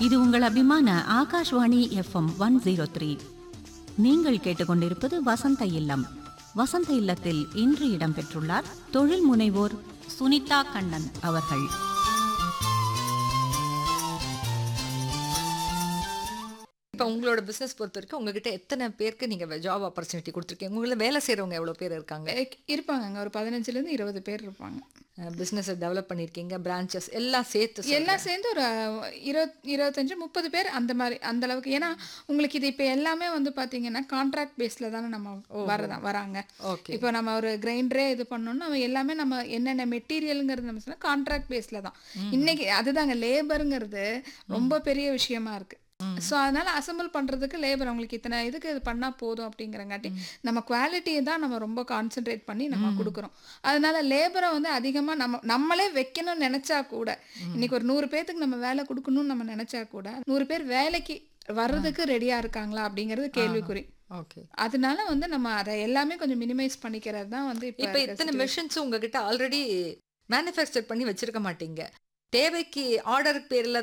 இது உங்கள் அபிமான Akashvani FM one zero three நீங்கள் கேட்டுக்கொண்டிருப்பது வசந்த இல்லம் வசந்த இல்லத்தில் இன்று இடம்பெற்றுள்ளார் தொழில் முனைவோர் சுனிதா கண்ணன் அவர்கள் இப்போ உங்களோட பிசினஸ் பொறுத்த வரைக்கும் உங்ககிட்ட எத்தனை பேருக்கு நீங்க ஜாப் ஆப்பர்ச்சுனிட்டி கொடுத்துருக்கீங்க உங்களை வேலை செய்றவங்க எவ்வளவு பேர் இருக்காங்க இ- இருப்பாங்கங்க ஒரு பதினஞ்சுலேருந்து இருபது பேர் இருப்பாங்க பிசினஸ் டெவலப் பண்ணிருக்கீங்க பிரான்ச்சஸ் எல்லாம் சேர்த்து சொல்றேன். எல்லாம் சேர்ந்து ஒரு இருபத் இருபத்தஞ்சு முப்பது பேர் அந்த மாதிரி அந்த அளவுக்கு ஏன்னா உங்களுக்கு இது இப்போ எல்லாமே வந்து பார்த்தீங்கன்னா கான்ட்ராக்ட் பேஸில் தானே நம்ம வரதா வராங்க ஓகே இப்போ நம்ம ஒரு கிரைண்டரே இது பண்ணோம்னா அவன் எல்லாமே நம்ம என்னென்ன மெட்டீரியலுங்கிறது நம்ம சொன்னால் கான்ட்ராக்ட் பேஸில் தான் இன்னைக்கு அதுதாங்க லேபருங்கிறது ரொம்ப பெரிய விஷயமா இருக்கு ஸோ அதனால அசம்பிள் பண்ணுறதுக்கு லேபர் அவங்களுக்கு இத்தனை இதுக்கு இது பண்ணால் போதும் அப்படிங்கிறங்காட்டி நம்ம குவாலிட்டியை தான் நம்ம ரொம்ப கான்சென்ட்ரேட் பண்ணி நம்ம கொடுக்குறோம் அதனால லேபரை வந்து அதிகமாக நம்ம நம்மளே வைக்கணும்னு நினச்சா கூட இன்னைக்கு ஒரு நூறு பேர்த்துக்கு நம்ம வேலை கொடுக்கணும்னு நம்ம நினச்சா கூட நூறு பேர் வேலைக்கு வர்றதுக்கு ரெடியாக இருக்காங்களா அப்படிங்கிறது கேள்விக்குறி ஓகே அதனால வந்து நம்ம அதை எல்லாமே கொஞ்சம் மினிமைஸ் பண்ணிக்கிறது தான் வந்து இப்போ இப்போ இத்தனை மிஷின்ஸ் உங்ககிட்ட ஆல்ரெடி மேனுஃபேக்சர் பண்ணி வச்சிருக்க மாட்டீங்க தேவைக்கு ஆர்டருக்கு பேர்ல